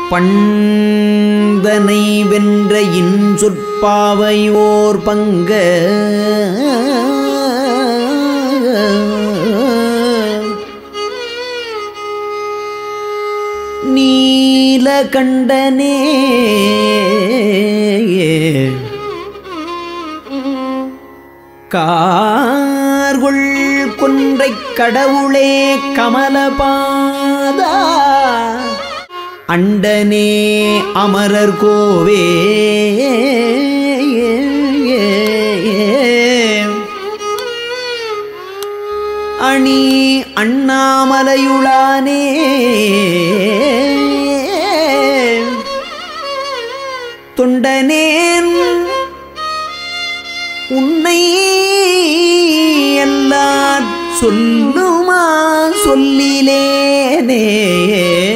பண்தனை வென்ற இன்சொற்பாவையோர் பங்க நீலகண்டனே கார்கொள் கொன்றைக் கடவுளே கமலபாதா அண்டனே அமரர் கோவே அணி அண்ணாமலையுளானே தொண்டனேன் உன்னை எல்லார் சொல்லுமா சொல்லிலேனே